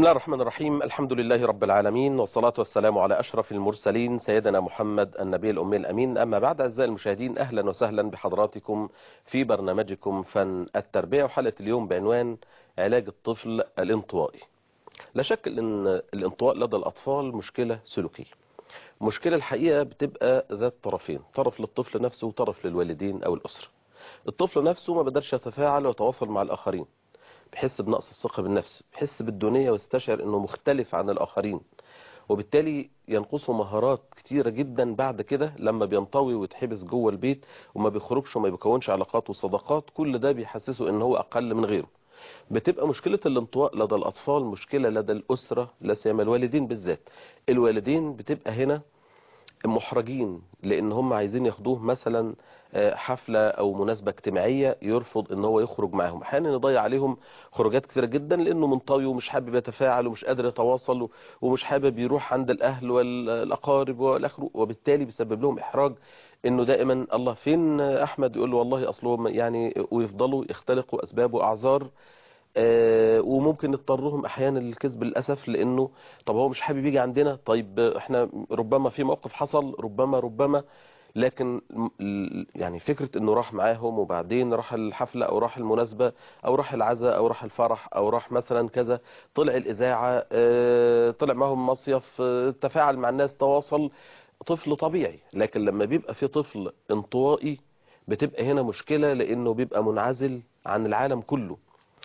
الله الرحمن الرحيم الحمد لله رب العالمين والصلاة والسلام على أشرف المرسلين سيدنا محمد النبي الأمي الأمين أما بعد أعزائي المشاهدين أهلا وسهلا بحضراتكم في برنامجكم فن التربية وحلقة اليوم بعنوان علاج الطفل الانطوائي لا شك أن الانطواء لدى الأطفال مشكلة سلوكية مشكلة الحقيقة بتبقى ذات طرفين طرف للطفل نفسه وطرف للوالدين أو الأسرة الطفل نفسه ما بدرش يتفاعل ويتواصل مع الآخرين بيحس بنقص الثقة بالنفس بيحس بالدونية ويستشعر انه مختلف عن الاخرين وبالتالي ينقصه مهارات كتيرة جدا بعد كده لما بينطوي ويتحبس جوه البيت وما بيخرجش وما بيكونش علاقات وصداقات كل ده بيحسسه ان هو اقل من غيره بتبقى مشكلة الانطواء لدى الاطفال مشكلة لدى الاسرة لا سيما الوالدين بالذات الوالدين بتبقى هنا محرجين لان هم عايزين ياخدوه مثلا حفلة او مناسبة اجتماعية يرفض ان هو يخرج معاهم احيانا يضيع عليهم خروجات كثيرة جدا لانه منطوي ومش حابب يتفاعل ومش قادر يتواصل ومش حابب يروح عند الاهل والاقارب والاخر وبالتالي بيسبب لهم احراج انه دائما الله فين احمد يقول له والله اصله يعني ويفضلوا يختلقوا اسباب واعذار آه وممكن نضطرهم احيانا للكذب للاسف لانه طب هو مش حابب يجي عندنا طيب احنا ربما في موقف حصل ربما ربما لكن يعني فكرة انه راح معاهم وبعدين راح الحفلة او راح المناسبة او راح العزاء او راح الفرح او راح مثلا كذا طلع الاذاعة اه طلع معهم مصيف اه تفاعل مع الناس تواصل طفل طبيعي لكن لما بيبقى في طفل انطوائي بتبقى هنا مشكلة لانه بيبقى منعزل عن العالم كله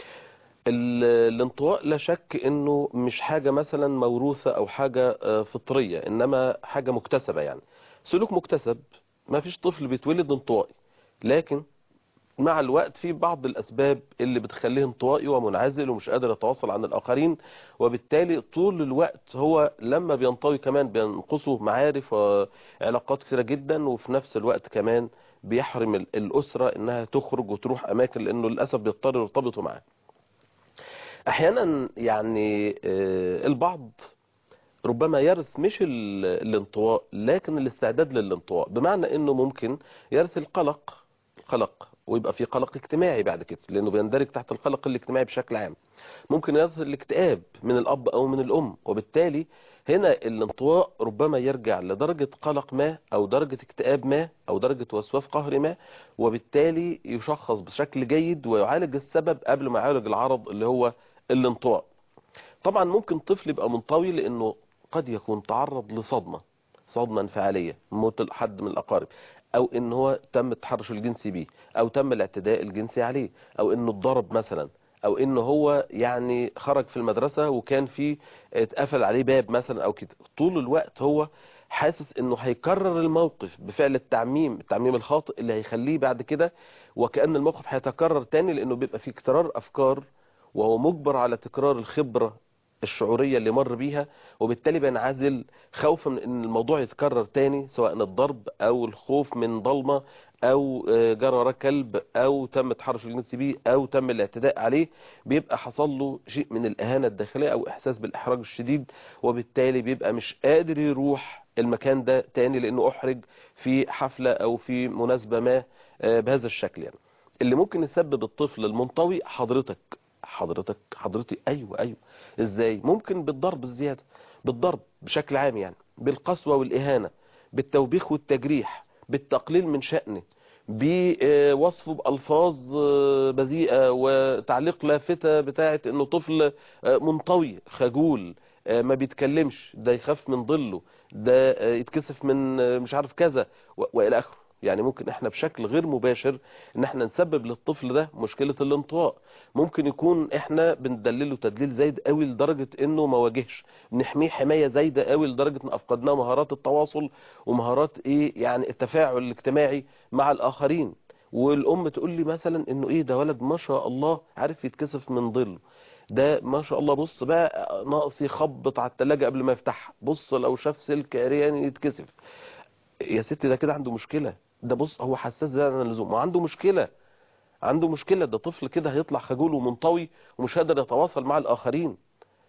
الانطواء لا شك انه مش حاجة مثلا موروثة او حاجة فطرية انما حاجة مكتسبة يعني سلوك مكتسب ما فيش طفل بيتولد انطوائي لكن مع الوقت في بعض الأسباب اللي بتخليه انطوائي ومنعزل ومش قادر يتواصل عن الآخرين وبالتالي طول الوقت هو لما بينطوي كمان بينقصه معارف وعلاقات كثيرة جدا وفي نفس الوقت كمان بيحرم الأسرة إنها تخرج وتروح أماكن لأنه للأسف بيضطر يرتبطوا معاه أحيانا يعني البعض ربما يرث مش الانطواء لكن الاستعداد للانطواء بمعنى انه ممكن يرث القلق القلق ويبقى في قلق اجتماعي بعد كده لانه بيندرج تحت القلق الاجتماعي بشكل عام ممكن يرث الاكتئاب من الاب او من الام وبالتالي هنا الانطواء ربما يرجع لدرجة قلق ما او درجة اكتئاب ما او درجة وسواس قهري ما وبالتالي يشخص بشكل جيد ويعالج السبب قبل ما يعالج العرض اللي هو الانطواء طبعا ممكن طفل يبقى منطوي لانه قد يكون تعرض لصدمة صدمة انفعالية موت حد من الأقارب أو إن هو تم التحرش الجنسي بيه أو تم الاعتداء الجنسي عليه أو إنه اتضرب مثلا أو إنه هو يعني خرج في المدرسة وكان في اتقفل عليه باب مثلا أو كده طول الوقت هو حاسس إنه هيكرر الموقف بفعل التعميم التعميم الخاطئ اللي هيخليه بعد كده وكأن الموقف هيتكرر تاني لأنه بيبقى فيه اكترار أفكار وهو مجبر على تكرار الخبرة الشعورية اللي مر بيها وبالتالي بينعزل خوفا من ان الموضوع يتكرر تاني سواء الضرب او الخوف من ضلمة او جرى وراه كلب او تم تحرش الجنسي بيه او تم الاعتداء عليه بيبقى حصل له شيء من الاهانة الداخلية او احساس بالاحراج الشديد وبالتالي بيبقى مش قادر يروح المكان ده تاني لانه احرج في حفلة او في مناسبة ما بهذا الشكل يعني اللي ممكن يسبب الطفل المنطوي حضرتك حضرتك حضرتي ايوه ايوه ازاي ممكن بالضرب الزياده بالضرب بشكل عام يعني بالقسوه والاهانه بالتوبيخ والتجريح بالتقليل من شأنه بوصفه بألفاظ بذيئة وتعليق لافتة بتاعت انه طفل منطوي خجول ما بيتكلمش ده يخاف من ظله ده يتكسف من مش عارف كذا والى اخره يعني ممكن احنا بشكل غير مباشر ان احنا نسبب للطفل ده مشكلة الانطواء ممكن يكون احنا بندلله تدليل زايد قوي لدرجة انه ما واجهش بنحميه حماية زايدة قوي لدرجة ان افقدناه مهارات التواصل ومهارات ايه يعني التفاعل الاجتماعي مع الاخرين والام تقول لي مثلا انه ايه ده ولد ما شاء الله عارف يتكسف من ظله ده ما شاء الله بص بقى ناقص يخبط على التلاجة قبل ما يفتحها بص لو شاف سلك عريان يتكسف يا ستي ده كده عنده مشكلة ده بص هو حساس زي عن اللزوم وعنده مشكلة عنده مشكلة ده طفل كده هيطلع خجول ومنطوي ومش قادر يتواصل مع الآخرين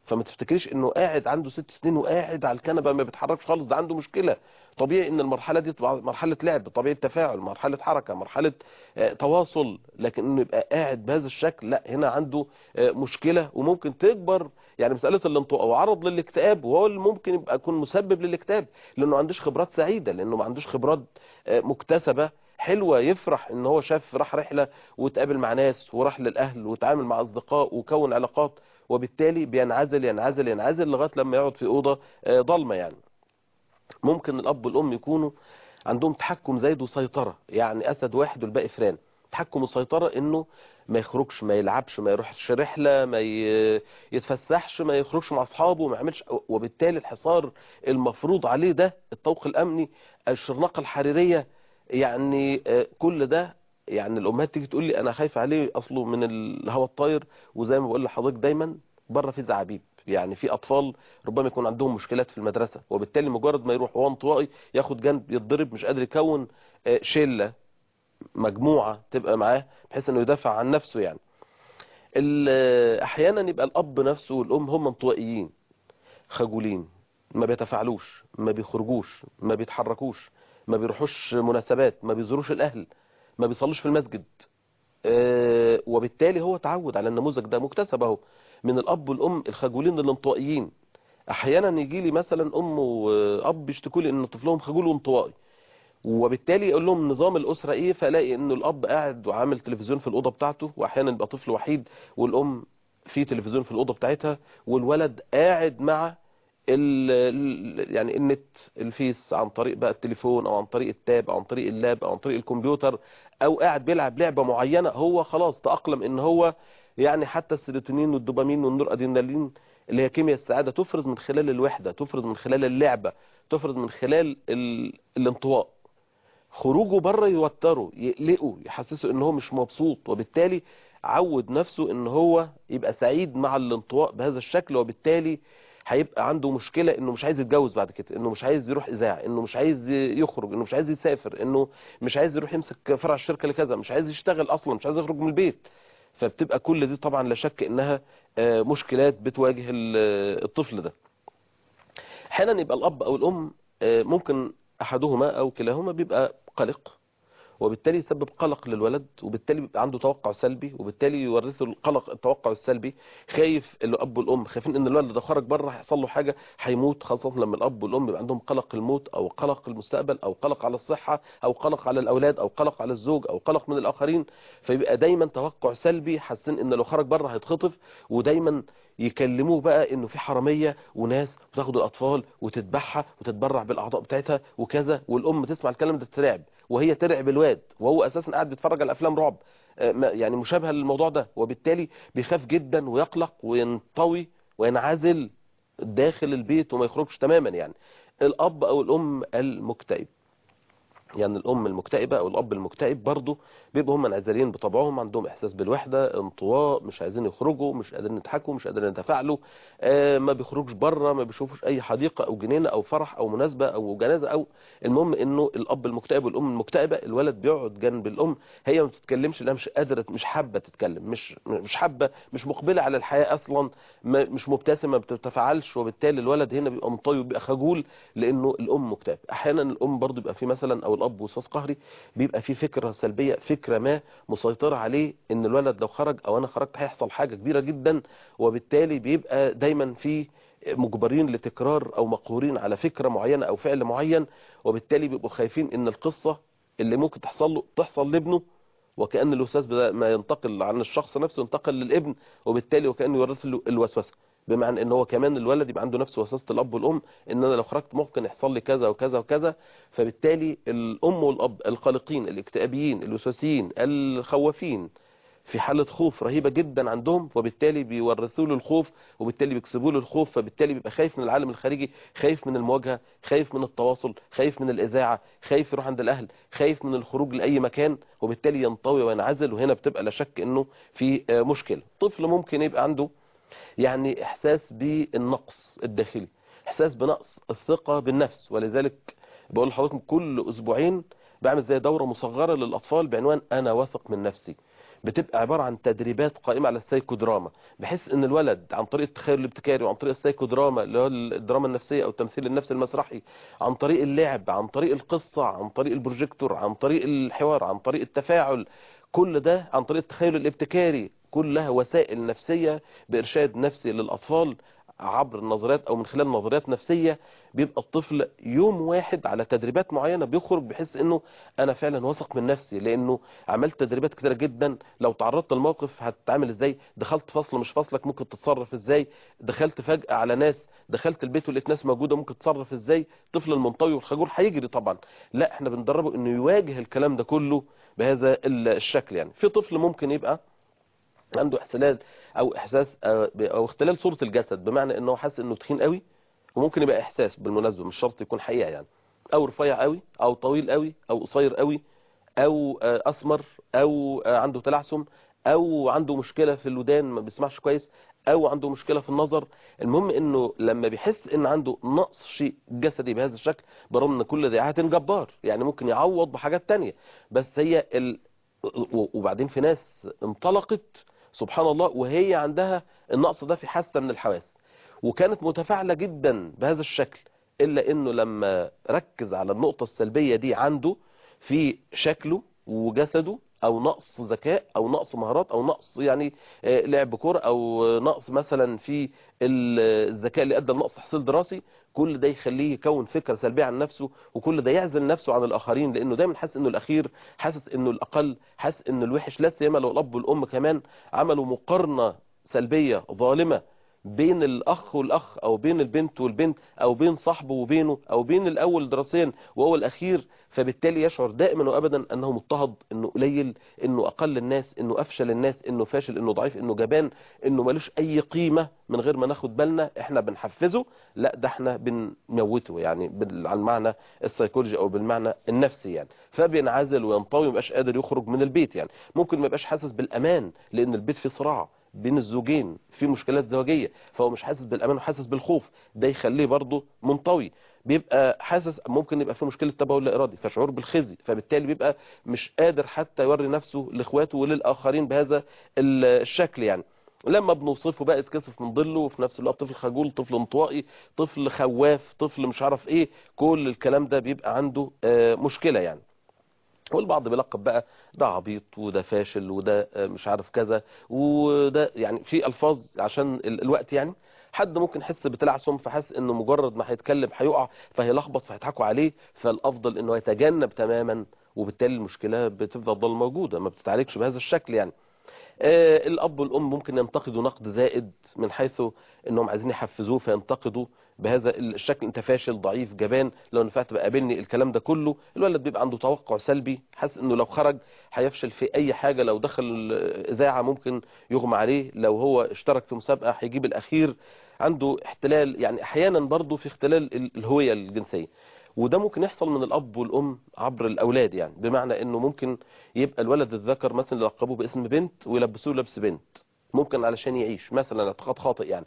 فما تفتكريش انه قاعد عنده ست سنين وقاعد على الكنبه ما بيتحركش خالص ده عنده مشكله طبيعي ان المرحله دي تبقى مرحله لعب طبيعي تفاعل مرحله حركه مرحله آه، تواصل لكن انه يبقى قاعد بهذا الشكل لا هنا عنده آه، مشكله وممكن تكبر يعني مساله الانطواء وعرض للاكتئاب وهو اللي ممكن يبقى يكون مسبب للاكتئاب لانه ما عندوش خبرات سعيده لانه ما عندوش خبرات آه، مكتسبه حلوه يفرح ان هو شاف راح رحله وتقابل مع ناس وراح للاهل وتعامل مع اصدقاء وكون علاقات وبالتالي بينعزل ينعزل ينعزل لغايه لما يقعد في اوضه آه، ضلمه يعني ممكن الاب والام يكونوا عندهم تحكم زايد وسيطره يعني اسد واحد والباقي فران تحكم وسيطره انه ما يخرجش ما يلعبش ما يروحش رحله ما ي- يتفسحش ما يخرجش مع اصحابه ما يعملش وبالتالي الحصار المفروض عليه ده الطوق الامني الشرنقه الحريريه يعني آه، كل ده يعني الامهات تيجي تقول لي انا خايفه عليه اصله من الهواء الطاير وزي ما بقول لحضرتك دايما بره في زعابيب يعني في اطفال ربما يكون عندهم مشكلات في المدرسه وبالتالي مجرد ما يروح وهو انطوائي ياخد جنب يتضرب مش قادر يكون آه، شله مجموعه تبقى معاه بحيث انه يدافع عن نفسه يعني ال- احيانا يبقى الاب نفسه والام هم انطوائيين خجولين ما بيتفاعلوش ما بيخرجوش ما بيتحركوش ما بيروحوش مناسبات ما بيزوروش الاهل ما بيصلوش في المسجد آه، وبالتالي هو تعود على النموذج ده مكتسب اهو من الاب والام الخجولين الانطوائيين احيانا يجي لي مثلا ام واب يشتكوا لي ان طفلهم خجول وانطوائي وبالتالي يقول لهم نظام الاسره ايه فلاقي انه الاب قاعد وعامل تلفزيون في الاوضه بتاعته واحيانا يبقى طفل وحيد والام في تلفزيون في الاوضه بتاعتها والولد قاعد مع ال ال- يعني النت الفيس عن طريق بقى التليفون او عن طريق التاب او عن طريق اللاب او عن طريق الكمبيوتر او قاعد بيلعب لعبه معينه هو خلاص تاقلم ان هو يعني حتى السيروتونين والدوبامين والنور ادرينالين اللي هي كيمياء السعاده تفرز من خلال الوحده تفرز من خلال اللعبه تفرز من خلال ال... الانطواء خروجه بره يوتره يقلقه يحسسه ان هو مش مبسوط وبالتالي عود نفسه ان هو يبقى سعيد مع الانطواء بهذا الشكل وبالتالي هيبقى عنده مشكلة انه مش عايز يتجوز بعد كده انه مش عايز يروح اذاعه انه مش عايز يخرج انه مش عايز يسافر انه مش عايز يروح يمسك فرع الشركة لكذا مش عايز يشتغل اصلا مش عايز يخرج من البيت فبتبقى كل دي طبعا لا شك انها آه، مشكلات بتواجه ال- الطفل ده احيانا يبقى الاب او الام آه، ممكن احدهما او كلاهما بيبقى قلق وبالتالي يسبب قلق للولد وبالتالي بيبقى عنده توقع سلبي وبالتالي يورثه القلق التوقع السلبي خايف الاب والام خايفين ان الولد ده خرج بره هيحصل له حاجه هيموت خاصه لما الاب والام يبقى عندهم قلق الموت او قلق المستقبل او قلق على الصحه او قلق على الاولاد او قلق على الزوج او قلق من الاخرين فيبقى دايما توقع سلبي حاسين ان لو خرج بره هيتخطف ودايما يكلموه بقى انه في حراميه وناس بتاخد الاطفال وتذبحها وتتبرع بالاعضاء بتاعتها وكذا والام تسمع الكلام ده ترعب وهي ترعب الواد وهو اساسا قاعد بيتفرج على افلام رعب آه، ما- يعني مشابهه للموضوع ده وبالتالي بيخاف جدا ويقلق وينطوي وينعزل داخل البيت وما يخرجش تماما يعني الاب او الام المكتئب يعني الام المكتئبه او الاب المكتئب برضه بيبقوا هم منعزلين بطبعهم عندهم احساس بالوحده انطواء مش عايزين يخرجوا مش قادرين يضحكوا مش قادرين يتفاعلوا آه ما بيخرجوش بره ما بيشوفوش اي حديقه او جنينه او فرح او مناسبه او جنازه او المهم انه الاب المكتئب والام المكتئبه الولد بيقعد جنب الام هي ما بتتكلمش لانها مش قادره مش حابه تتكلم مش مش حابه مش مقبله على الحياه اصلا ما مش مبتسمه ما بتتفاعلش وبالتالي الولد هنا بيبقى منطوي وبيبقى خجول لانه الام مكتئب احيانا الام برضو بيبقى في مثلا او الاب وسواس قهري بيبقى في فكره سلبيه فكره ما مسيطره عليه ان الولد لو خرج او انا خرجت هيحصل حاجه كبيره جدا وبالتالي بيبقى دايما في مجبرين لتكرار او مقهورين على فكره معينه او فعل معين وبالتالي بيبقوا خايفين ان القصه اللي ممكن تحصل له تحصل لابنه وكأن الوسواس بدأ ما ينتقل عن الشخص نفسه ينتقل للابن وبالتالي وكأنه يورث له الوسوسه بمعنى ان هو كمان الولد يبقى عنده نفس وسوسه الاب والام ان انا لو خرجت ممكن يحصل لي كذا وكذا وكذا فبالتالي الام والاب القلقين الاكتئابيين الوسواسيين الخوافين في حالة خوف رهيبة جدا عندهم وبالتالي بيورثوا له الخوف وبالتالي بيكسبوا له الخوف فبالتالي بيبقى خايف من العالم الخارجي خايف من المواجهة خايف من التواصل خايف من الإذاعة خايف يروح عند الأهل خايف من الخروج لأي مكان وبالتالي ينطوي وينعزل وهنا بتبقى لا شك إنه في آه، مشكلة طفل ممكن يبقى عنده يعني إحساس بالنقص الداخلي إحساس بنقص الثقة بالنفس ولذلك بقول لحضراتكم كل أسبوعين بعمل زي دورة مصغرة للأطفال بعنوان أنا واثق من نفسي بتبقى عبارة عن تدريبات قائمة على السايكودراما بحيث ان الولد عن طريق التخيل الابتكاري وعن طريق السايكودراما اللي هو الدراما النفسية او التمثيل النفسي المسرحي عن طريق اللعب عن طريق القصة عن طريق البروجيكتور عن طريق الحوار عن طريق التفاعل كل ده عن طريق التخيل الابتكاري كلها وسائل نفسية بإرشاد نفسي للأطفال عبر النظريات او من خلال نظريات نفسية بيبقى الطفل يوم واحد على تدريبات معينة بيخرج بحس انه انا فعلا واثق من نفسي لانه عملت تدريبات كتيرة جدا لو تعرضت للموقف هتتعامل ازاي دخلت فصل مش فصلك ممكن تتصرف ازاي دخلت فجأة على ناس دخلت البيت ولقيت ناس موجودة ممكن تتصرف ازاي الطفل المنطوي والخجول هيجري طبعا لا احنا بندربه انه يواجه الكلام ده كله بهذا الشكل يعني في طفل ممكن يبقى عنده احتلال او احساس او اختلال صورة الجسد بمعنى انه حاسس انه تخين قوي وممكن يبقى احساس بالمناسبة مش شرط يكون حقيقة يعني او رفيع قوي او طويل قوي او قصير قوي او اسمر او عنده تلعثم او عنده مشكلة في الودان ما بيسمعش كويس او عنده مشكلة في النظر المهم انه لما بيحس ان عنده نقص شيء جسدي بهذا الشكل برغم ان كل ذي عهد جبار يعني ممكن يعوض بحاجات تانية بس هي ال... وبعدين في ناس انطلقت سبحان الله وهي عندها النقص ده في حاسة من الحواس وكانت متفاعلة جدا بهذا الشكل إلا أنه لما ركز على النقطة السلبية دي عنده في شكله وجسده أو نقص ذكاء أو نقص مهارات أو نقص يعني لعب كرة أو نقص مثلا في الذكاء اللي أدى لنقص تحصيل دراسي كل ده يخليه يكون فكرة سلبية عن نفسه وكل ده يعزل نفسه عن الآخرين لأنه دايما حاسس إنه الأخير حاسس إنه الأقل حاسس إنه الوحش لا سيما لو الأب والأم كمان عملوا مقارنة سلبية ظالمة بين الأخ والأخ أو بين البنت والبنت أو بين صاحبه وبينه أو بين الأول دراسيا وهو الأخير فبالتالي يشعر دائما وأبدا أنه مضطهد أنه قليل أنه أقل الناس أنه أفشل الناس أنه فاشل أنه ضعيف أنه جبان أنه ملوش أي قيمة من غير ما ناخد بالنا إحنا بنحفزه لا ده إحنا بنموته يعني على المعنى السيكولوجي أو بالمعنى النفسي يعني فبينعزل وينطوي ومبقاش قادر يخرج من البيت يعني ممكن ما يبقاش حاسس بالأمان لأن البيت فيه صراع بين الزوجين في مشكلات زوجية فهو مش حاسس بالأمان وحاسس بالخوف ده يخليه برضه منطوي بيبقى حاسس ممكن يبقى في مشكلة تبول لا إرادي فشعور بالخزي فبالتالي بيبقى مش قادر حتى يوري نفسه لإخواته وللآخرين بهذا الشكل يعني لما بنوصفه بقى يتكسف من ظله وفي نفس الوقت طفل خجول طفل انطوائي طفل خواف طفل مش عارف ايه كل الكلام ده بيبقى عنده مشكلة يعني والبعض بيلقب بقى ده عبيط وده فاشل وده مش عارف كذا وده يعني في الفاظ عشان الوقت يعني حد ممكن يحس بتلعثم فحس انه مجرد ما هيتكلم هيقع فهيلخبط فهيضحكوا عليه فالافضل انه يتجنب تماما وبالتالي المشكله بتفضل موجوده ما بتتعالجش بهذا الشكل يعني آه الاب والام ممكن ينتقدوا نقد زائد من حيث انهم عايزين يحفزوه فينتقدوا بهذا الشكل انت فاشل ضعيف جبان لو نفعت بقابلني الكلام ده كله الولد بيبقى عنده توقع سلبي حاسس انه لو خرج هيفشل في اي حاجة لو دخل اذاعة ممكن يغمى عليه لو هو اشترك في مسابقة هيجيب الاخير عنده احتلال يعني احيانا برضه في اختلال الهوية الجنسية وده ممكن يحصل من الاب والام عبر الاولاد يعني بمعنى انه ممكن يبقى الولد الذكر مثلا يلقبوه باسم بنت ويلبسوه لبس بنت ممكن علشان يعيش مثلا اعتقاد خاطئ يعني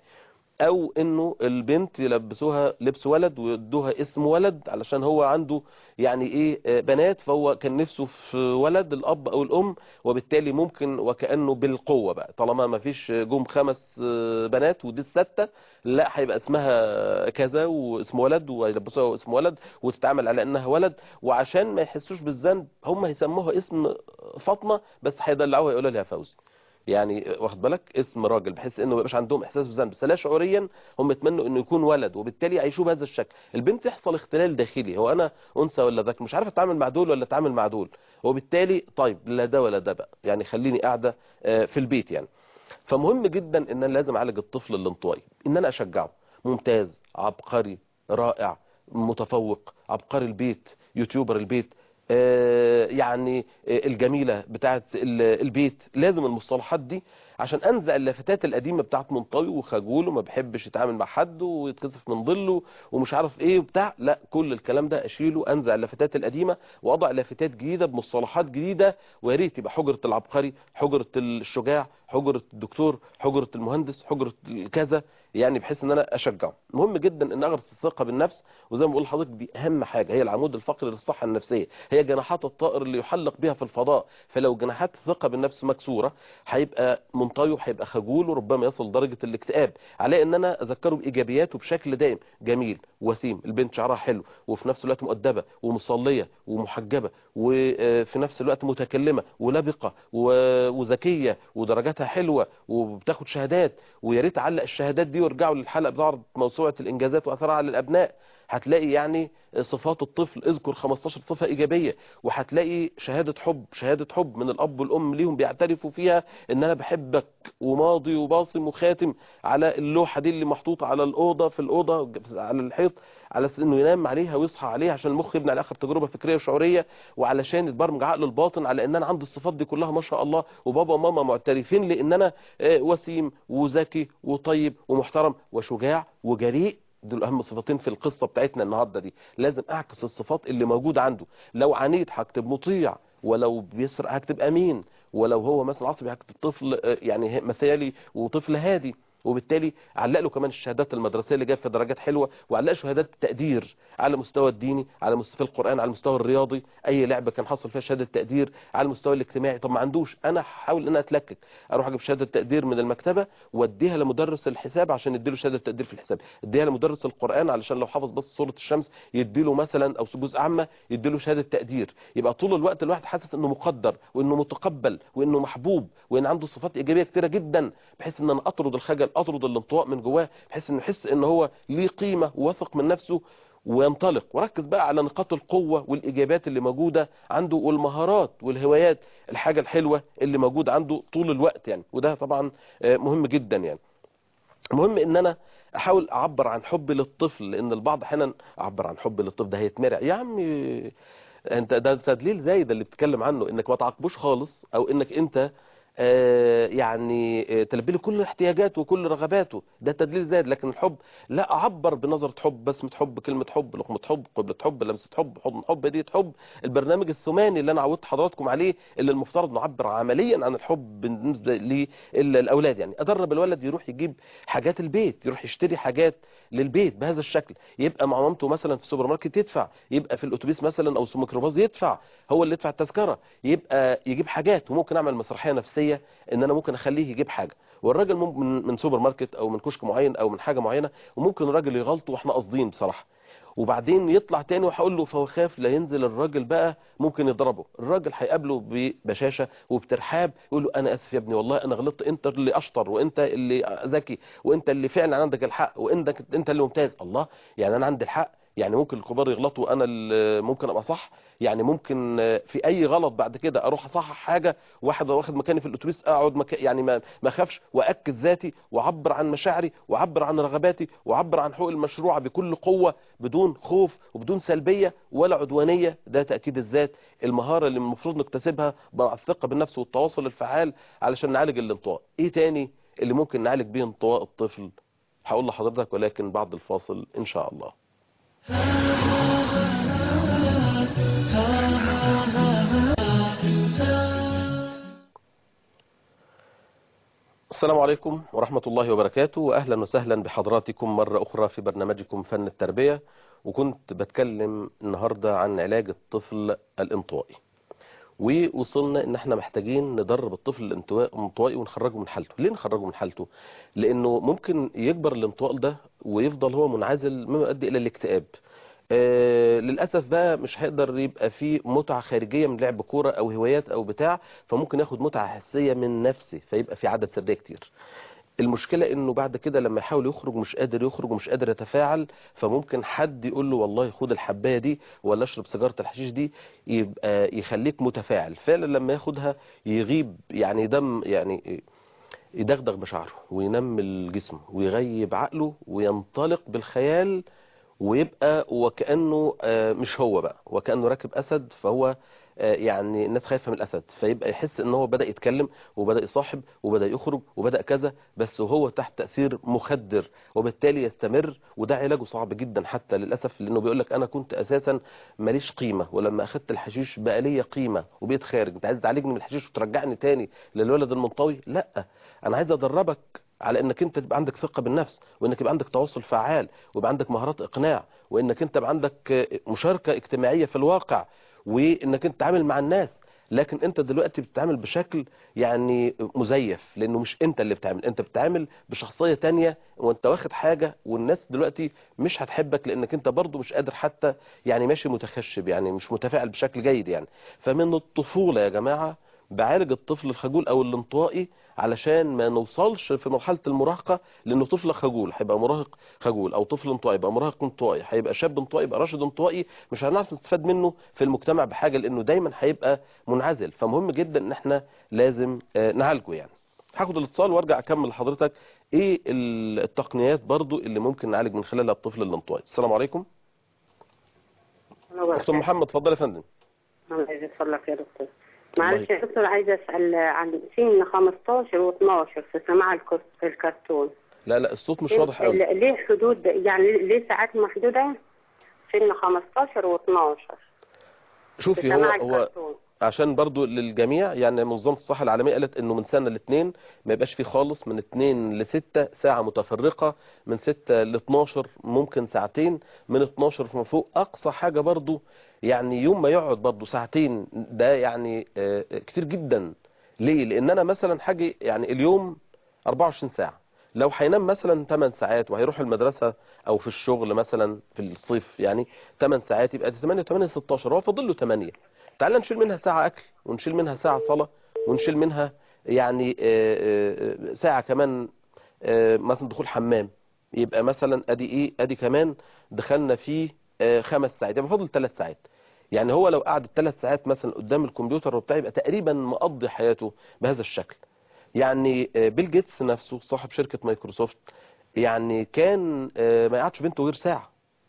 او انه البنت يلبسوها لبس ولد ويدوها اسم ولد علشان هو عنده يعني ايه بنات فهو كان نفسه في ولد الاب او الام وبالتالي ممكن وكانه بالقوه بقى طالما ما فيش جم خمس بنات ودي السته لا هيبقى اسمها كذا واسم ولد ويلبسوها اسم ولد وتتعامل على انها ولد وعشان ما يحسوش بالذنب هم هيسموها اسم فاطمه بس هيدلعوها يقولوا لها فوزي يعني واخد بالك اسم راجل بحيث انه ما يبقاش عندهم احساس بالذنب بس لا شعوريا هم يتمنوا انه يكون ولد وبالتالي يعيشوه بهذا الشكل البنت يحصل اختلال داخلي هو انا انثى ولا ذكر مش عارف اتعامل مع دول ولا اتعامل مع دول وبالتالي طيب لا ده ولا ده بقى يعني خليني قاعده في البيت يعني فمهم جدا ان انا لازم اعالج الطفل الانطوائي ان انا اشجعه ممتاز عبقري رائع متفوق عبقري البيت يوتيوبر البيت يعني الجميلة بتاعت البيت لازم المصطلحات دي عشان انزع اللافتات القديمة بتاعت منطوي وخجول وما بيحبش يتعامل مع حد ويتكسف من ظله ومش عارف ايه وبتاع لا كل الكلام ده اشيله انزع اللافتات القديمة واضع لافتات جديدة بمصطلحات جديدة ويا ريت يبقى حجرة العبقري حجرة الشجاع حجرة الدكتور حجرة المهندس حجرة كذا يعني بحيث ان انا اشجعه مهم جدا ان اغرس الثقه بالنفس وزي ما بقول لحضرتك دي اهم حاجه هي العمود الفقري للصحه النفسيه هي جناحات الطائر اللي يحلق بها في الفضاء فلو جناحات الثقه بالنفس مكسوره هيبقى منطوي وهيبقى خجول وربما يصل لدرجه الاكتئاب عليه ان انا اذكره بايجابياته بشكل دائم جميل وسيم البنت شعرها حلو وفي نفس الوقت مؤدبه ومصليه ومحجبه وفي نفس الوقت متكلمه ولبقه و- وذكيه ودرجاتها حلوه وبتاخد شهادات ويا ريت علق الشهادات دي وارجعوا للحلقه بتاعت موسوعه الانجازات واثرها على الابناء هتلاقي يعني صفات الطفل اذكر 15 صفة إيجابية وهتلاقي شهادة حب شهادة حب من الأب والأم ليهم بيعترفوا فيها إن أنا بحبك وماضي وباصم وخاتم على اللوحة دي اللي محطوطة على الأوضة في الأوضة على الحيط على أساس إنه ينام عليها ويصحى عليها عشان المخ يبني على آخر تجربة فكرية وشعورية وعلشان يتبرمج عقله الباطن على إن أنا عندي الصفات دي كلها ما شاء الله وبابا وماما معترفين لي إن أنا آه، وسيم وذكي وطيب ومحترم وشجاع وجريء دول اهم صفتين في القصه بتاعتنا النهارده دي لازم اعكس الصفات اللي موجوده عنده لو عنيد هكتب مطيع ولو بيسرق هكتب امين ولو هو مثلا عصبي هكتب طفل آه، يعني مثالي وطفل هادي وبالتالي علق له كمان الشهادات المدرسيه اللي جاب في درجات حلوه وعلق شهادات تقدير على المستوى الديني على مستوى في القران على المستوى الرياضي اي لعبه كان حصل فيها شهاده تقدير على المستوى الاجتماعي طب ما عندوش انا هحاول ان انا اتلكك اروح اجيب شهاده تقدير من المكتبه واديها لمدرس الحساب عشان يديله شهاده تقدير في الحساب اديها لمدرس القران علشان لو حافظ بس سوره الشمس يديله مثلا او جزء عامه يديله شهاده تقدير يبقى طول الوقت الواحد حاسس انه مقدر وانه متقبل وانه محبوب وان عنده صفات ايجابيه كتيره جدا بحيث ان انا اطرد الخجل اطرد الانطواء من جواه بحيث انه يحس ان هو ليه قيمه وواثق من نفسه وينطلق وركز بقى على نقاط القوة والإيجابيات اللي موجودة عنده والمهارات والهوايات الحاجة الحلوة اللي موجودة عنده طول الوقت يعني وده طبعا آه، مهم جدا يعني المهم ان انا احاول اعبر عن حبي للطفل لان البعض احيانا اعبر عن حبي للطفل ده هيتمرع يا عمي انت ده تدليل زي ده اللي بتتكلم عنه انك ما تعاقبوش خالص او انك انت آه، يعني آه، تلبي له كل احتياجاته وكل رغباته ده تدليل زايد لكن الحب لا اعبر بنظره حب بسمه حب كلمه حب لقمه حب قبله حب لمسه حب حضن حب هديه حب البرنامج الثماني اللي انا عودت حضراتكم عليه اللي المفترض نعبر عمليا عن الحب بالنسبه للاولاد يعني ادرب الولد يروح يجيب حاجات البيت يروح يشتري حاجات للبيت بهذا الشكل يبقى مع مامته مثلا في السوبر ماركت يدفع يبقى في الاتوبيس مثلا او في الميكروباص يدفع هو اللي يدفع التذكره يبقى يجيب حاجات وممكن اعمل مسرحيه نفسيه ان انا ممكن اخليه يجيب حاجه والراجل ممكن من من سوبر ماركت او من كشك معين او من حاجه معينه وممكن الراجل يغلطه واحنا قاصدين بصراحه وبعدين يطلع تاني وهقول له فهو خاف لا ينزل الراجل بقى ممكن يضربه الراجل هيقابله ببشاشه وبترحاب يقول له انا اسف يا ابني والله انا غلطت انت اللي اشطر وانت اللي ذكي وانت اللي فعلا عندك الحق وانت انت اللي ممتاز الله يعني انا عندي الحق يعني ممكن الكبار يغلطوا وانا اللي ممكن ابقى صح يعني ممكن في اي غلط بعد كده اروح اصحح حاجه واحد واخد مكاني في الاتوبيس اقعد مكا يعني ما ما اخافش واكد ذاتي واعبر عن مشاعري واعبر عن رغباتي واعبر عن حقوق المشروعه بكل قوه بدون خوف وبدون سلبيه ولا عدوانيه ده تاكيد الذات المهاره اللي المفروض نكتسبها مع الثقه بالنفس والتواصل الفعال علشان نعالج الانطواء ايه تاني اللي ممكن نعالج بيه انطواء الطفل هقول لحضرتك ولكن بعد الفاصل ان شاء الله السلام عليكم ورحمة الله وبركاته وأهلا وسهلا بحضراتكم مرة أخرى في برنامجكم فن التربية وكنت بتكلم النهاردة عن علاج الطفل الانطوائي ووصلنا ان احنا محتاجين ندرب الطفل الانطوائي ونخرجه من حالته ليه نخرجه من حالته لانه ممكن يكبر الانطواء ده ويفضل هو منعزل مما يؤدي الى الاكتئاب آه للاسف بقى مش هيقدر يبقى فيه متعه خارجيه من لعب كوره او هوايات او بتاع فممكن ياخد متعه حسيه من نفسه فيبقى في عاده سريه كتير المشكلة انه بعد كده لما يحاول يخرج مش قادر يخرج ومش قادر يتفاعل فممكن حد يقول له والله خد الحباية دي ولا اشرب سيجارة الحشيش دي يبقى يخليك متفاعل فعلا لما ياخدها يغيب يعني دم يعني يدغدغ مشاعره وينمي الجسم ويغيب عقله وينطلق بالخيال ويبقى وكأنه مش هو بقى وكأنه راكب أسد فهو يعني الناس خايفه من الاسد فيبقى يحس ان هو بدا يتكلم وبدا يصاحب وبدا يخرج وبدا كذا بس وهو تحت تاثير مخدر وبالتالي يستمر وده علاجه صعب جدا حتى للاسف لانه بيقول لك انا كنت اساسا ماليش قيمه ولما اخدت الحشيش بقى ليا قيمه وبقيت خارج انت عايز تعالجني من الحشيش وترجعني تاني للولد المنطوي لا انا عايز ادربك على انك انت تبقى عندك ثقه بالنفس وانك يبقى عندك تواصل فعال ويبقى عندك مهارات اقناع وانك انت يبقى عندك آه، مشاركه اجتماعيه في الواقع وانك انت تتعامل مع الناس لكن انت دلوقتي بتتعامل بشكل يعني مزيف لانه مش انت اللي بتعمل انت بتتعامل بشخصيه تانية وانت واخد حاجه والناس دلوقتي مش هتحبك لانك انت برضو مش قادر حتى يعني ماشي متخشب يعني مش متفاعل بشكل جيد يعني فمن الطفوله يا جماعه بعالج الطفل الخجول او الانطوائي علشان ما نوصلش في مرحله المراهقه لانه طفل خجول هيبقى مراهق خجول او طفل انطوائي يبقى مراهق انطوائي هيبقى شاب انطوائي يبقى راشد انطوائي مش هنعرف نستفاد منه في المجتمع بحاجه لانه دايما هيبقى منعزل فمهم جدا ان احنا لازم آه، نعالجه يعني هاخد الاتصال وارجع اكمل لحضرتك ايه ال- التقنيات برضو اللي ممكن نعالج من خلالها الطفل الانطوائي السلام عليكم اخت أم محمد اتفضل يا فندم الله يسلمك يا دكتور معلش يا دكتور عايزه اسال عن سن 15 و12 في سماع الكر- الكرتون لا لا الصوت مش واضح قوي ال- ليه حدود يعني ليه ساعات محدوده سن 15 و12 في شوفي هو سماع هو الكرتون عشان برضو للجميع يعني منظمة الصحة العالمية قالت انه من سنة لاثنين ما يبقاش فيه خالص من اتنين لستة ساعة متفرقة من ستة لاتناشر ممكن ساعتين من اتناشر فما فوق اقصى حاجة برضو يعني يوم ما يقعد برضو ساعتين ده يعني آه، كتير جدا ليه لان انا مثلا حاجة يعني اليوم 24 ساعة لو هينام مثلا 8 ساعات وهيروح المدرسة او في الشغل مثلا في الصيف يعني 8 ساعات يبقى 8 8 16 هو فاضل له 8 تعال نشيل منها ساعة أكل ونشيل منها ساعة صلاة ونشيل منها يعني آه، آه، ساعة كمان آه، مثلا دخول حمام يبقى مثلا ادي ايه ادي كمان دخلنا فيه آه، خمس ساعات يبقى فاضل ثلاث ساعات يعني هو لو قعد الثلاث ساعات مثلا قدام الكمبيوتر وبتاع يبقى تقريبا مقضي حياته بهذا الشكل يعني آه، بيل جيتس نفسه صاحب شركة مايكروسوفت يعني كان آه، ما يقعدش بنته غير ساعة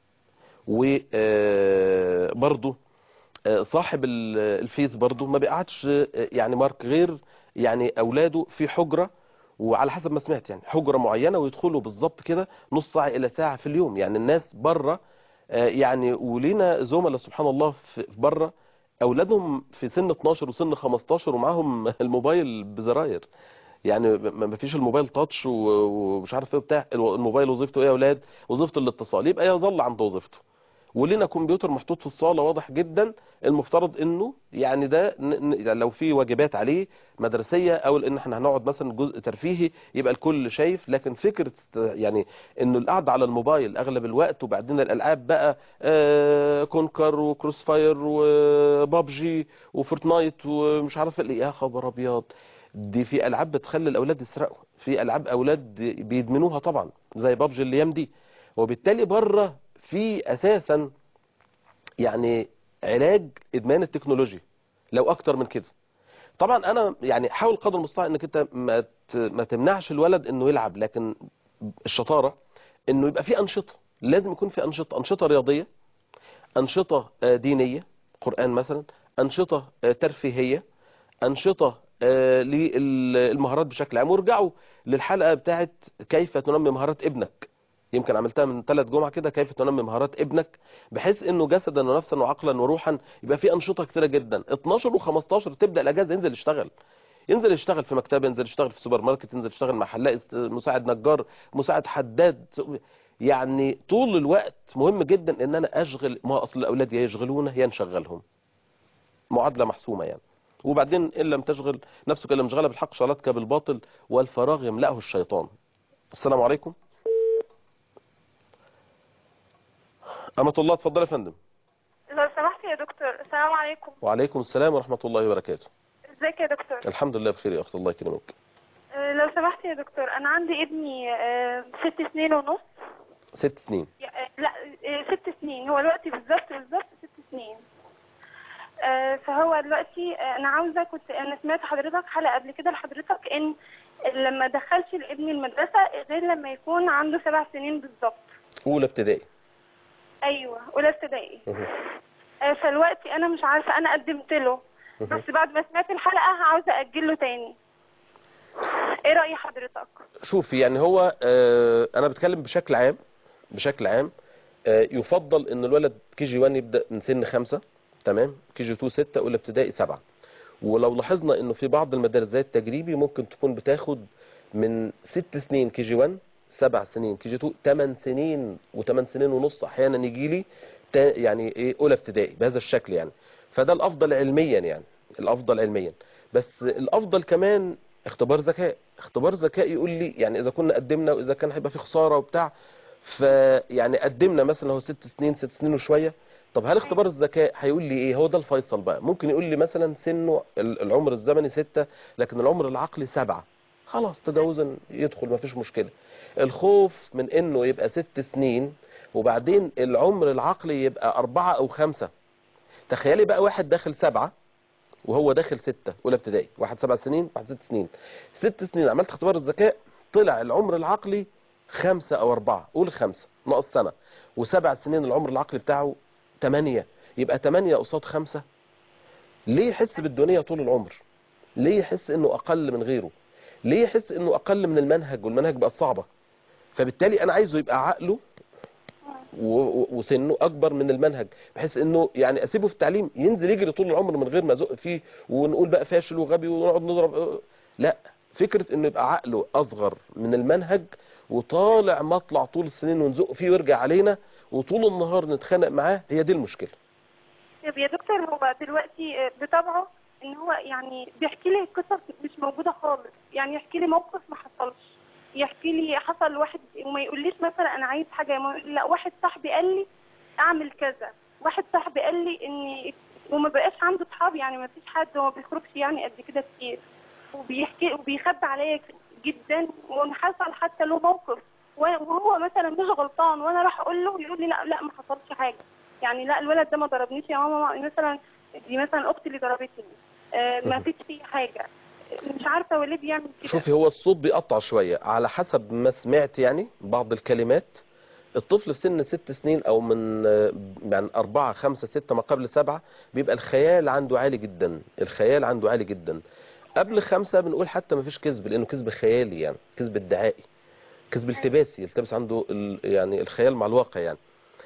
وبرضه صاحب ال- الفيس برضه ما بيقعدش آه، يعني مارك غير يعني اولاده في حجره وعلى حسب ما سمعت يعني حجره معينه ويدخلوا بالظبط كده نص ساعه الى ساعه في اليوم يعني الناس بره آه، يعني ولينا زملاء سبحان الله في في بره اولادهم في سن 12 وسن 15 ومعاهم الموبايل بزراير يعني ما ما فيش الموبايل تاتش و- ومش عارف ايه بتاع الموبايل وظيفته ايه يا اولاد وظيفته الاتصال يبقى يظل عند وظيفته ولنا كمبيوتر محطوط في الصالة واضح جدا المفترض انه يعني ده ن- ن- يعني لو في واجبات عليه مدرسية او ان احنا هنقعد مثلا جزء ترفيهي يبقى الكل شايف لكن فكرة است- يعني انه القعدة على الموبايل اغلب الوقت وبعدين الالعاب بقى آه كونكر وكروس فاير وبابجي وفورتنايت ومش عارف ايه يا خبر ابيض دي في العاب بتخلي الاولاد يسرقوا في العاب اولاد بيدمنوها طبعا زي بابجي الايام دي وبالتالي بره في اساسا يعني علاج ادمان التكنولوجيا لو اكتر من كده طبعا انا يعني حاول قدر المستطاع انك انت ما ت- ما تمنعش الولد انه يلعب لكن الشطاره انه يبقى في انشطه لازم يكون في انشطه انشطه رياضيه انشطه آه، دينيه قران مثلا انشطه آه، ترفيهيه انشطه آه، للمهارات بشكل عام وارجعوا للحلقه بتاعت كيف تنمي مهارات ابنك يمكن عملتها من ثلاث جمعة كده كيف تنمي مهارات ابنك بحيث انه جسدا ونفسا وعقلا وروحا يبقى في انشطة كتيرة جدا 12 و15 تبدأ الاجازة ينزل يشتغل ينزل يشتغل في مكتبه ينزل يشتغل في سوبر ماركت ينزل يشتغل مع حلاق است- مساعد نجار مساعد حداد يعني طول الوقت مهم جدا ان انا اشغل ما اصل الاولاد يا يشغلونا يا نشغلهم معادلة محسومة يعني وبعدين ان لم تشغل نفسك الا مشغله بالحق شغلتك بالباطل والفراغ يملأه الشيطان السلام عليكم أمة الله اتفضل يا فندم لو سمحت يا دكتور السلام عليكم وعليكم السلام ورحمة الله وبركاته ازيك يا دكتور الحمد لله بخير يا أخت الله يكرمك آه، لو سمحت يا دكتور انا عندي ابني آه، ست سنين ونص ست سنين يا- آه، لا آه، ست سنين هو دلوقتي بالظبط بالظبط ست سنين آه، فهو دلوقتي آه، انا عاوزه كنت انا سمعت حضرتك حلقه قبل كده لحضرتك ان لما دخلش الابن المدرسه غير لما يكون عنده سبع سنين بالظبط أولى ابتدائي ايوه اولى ابتدائي مه. آه، فالوقتي انا مش عارفه انا قدمت له مه. بس بعد ما سمعت الحلقه عاوزه اجله تاني ايه راي حضرتك شوفي يعني هو آه، أنا بتكلم بشكل عام بشكل عام آه، يفضل إن الولد كي جي 1 يبدأ من سن خمسة تمام كي جي 2 ستة أولى ابتدائي سبعة ولو لاحظنا إنه في بعض المدارس زي التجريبي ممكن تكون بتاخد من ست سنين كي جي 1 سبع سنين كي جي 2 ثمان سنين وثمان سنين ونص احيانا يجي لي تا- يعني ايه اولى ابتدائي بهذا الشكل يعني فده الافضل علميا يعني الافضل علميا بس الافضل كمان اختبار ذكاء اختبار ذكاء يقول لي يعني اذا كنا قدمنا واذا كان هيبقى في خساره وبتاع فيعني قدمنا مثلا هو ست سنين ست سنين وشويه طب هل اختبار الذكاء هيقول لي ايه هو ده الفيصل بقى ممكن يقول لي مثلا سنه ال- العمر الزمني ستة لكن العمر العقلي سبعة خلاص تجاوزا يدخل ما فيش مشكلة الخوف من انه يبقى ست سنين وبعدين العمر العقلي يبقى أربعة أو خمسة تخيلي بقى واحد داخل سبعة وهو داخل ستة أولى ابتدائي واحد سبع سنين واحد ست سنين ست سنين عملت اختبار الذكاء طلع العمر العقلي خمسة أو أربعة قول خمسة ناقص سنة وسبع سنين العمر العقلي بتاعه تمانية يبقى تمانية قصاد خمسة ليه يحس بالدنيا طول العمر ليه يحس انه اقل من غيره ليه يحس انه اقل من المنهج والمنهج بقت صعبة فبالتالي انا عايزه يبقى عقله و- و- وسنه اكبر من المنهج بحيث انه يعني اسيبه في التعليم ينزل يجري طول العمر من غير ما ازق فيه ونقول بقى فاشل وغبي ونقعد نضرب لا فكرة انه يبقى عقله اصغر من المنهج وطالع مطلع طول السنين ونزق فيه ويرجع علينا وطول النهار نتخانق معاه هي دي المشكلة طب يا دكتور هو دلوقتي آه، بطبعه ان هو يعني بيحكي لي قصص مش موجوده خالص يعني يحكي لي موقف ما حصلش يحكي لي حصل واحد وما يقوليش مثلا انا عايز حاجه ما يقول- لا واحد صاحبي قال لي اعمل كذا واحد صاحبي قال لي اني وما بقاش عنده صحاب يعني ما فيش حد وما بيخرجش يعني قد كده كتير وبيحكي وبيخبي عليا جدا وان حصل حتى له موقف وهو مثلا مش غلطان وانا راح اقول له يقول لي لا لا ما حصلش حاجه يعني لا الولد ده ما ضربنيش يا ماما مثلا دي مثلا اختي اللي ضربتني آه ما فيش فيه حاجه مش عارفه هو ليه بيعمل كده شوفي هو الصوت بيقطع شوية على حسب ما سمعت يعني بعض الكلمات الطفل في سن ست سنين او من آه، يعني اربعة خمسة ستة ما قبل سبعة بيبقى الخيال عنده عالي جدا الخيال عنده عالي جدا قبل خمسة بنقول حتى ما فيش كذب لانه كذب خيالي يعني كذب ادعائي كذب التباسي يلتبس عنده ال- يعني الخيال مع الواقع يعني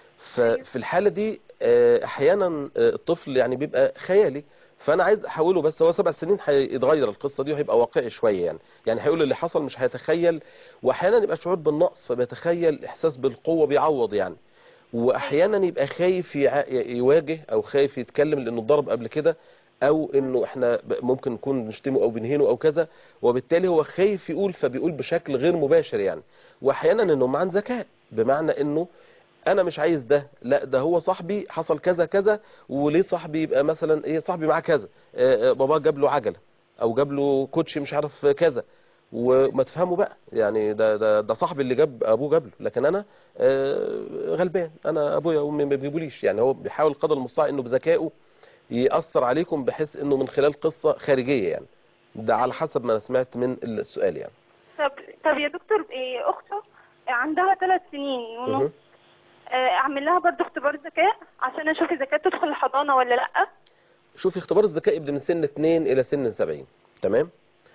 ففي الحالة دي آه، احيانا آه، الطفل يعني بيبقى خيالي فانا عايز احوله بس هو سبع سنين هيتغير القصه دي وهيبقى واقعي شويه يعني يعني هيقول اللي حصل مش هيتخيل واحيانا يبقى شعور بالنقص فبيتخيل احساس بالقوه بيعوض يعني واحيانا يبقى خايف يع- يواجه او خايف يتكلم لانه اتضرب قبل كده او انه احنا ب- ممكن نكون بنشتمه او بنهينه او كذا وبالتالي هو خايف يقول فبيقول بشكل غير مباشر يعني واحيانا انه معاه ذكاء بمعنى انه انا مش عايز ده لا ده هو صاحبي حصل كذا كذا وليه صاحبي يبقى مثلا ايه صاحبي معاه كذا آه، آه، بابا جاب له عجله او جاب له كوتشي مش عارف كذا وما تفهموا بقى يعني ده ده ده صاحبي اللي جاب ابوه جاب له لكن انا آه، غلبان انا ابويا وامي ما بيجيبوليش يعني هو بيحاول قدر المستطاع انه بذكائه يأثر عليكم بحيث انه من خلال قصة خارجية يعني ده على حسب ما أنا سمعت من السؤال يعني طب طب يا دكتور إيه اخته عندها ثلاث سنين ونص مهم. آه، اعمل لها برضه اختبار ذكاء عشان اشوف اذا كانت تدخل الحضانه ولا لا شوفي اختبار الذكاء يبدأ من سن 2 إلى سن 70 تمام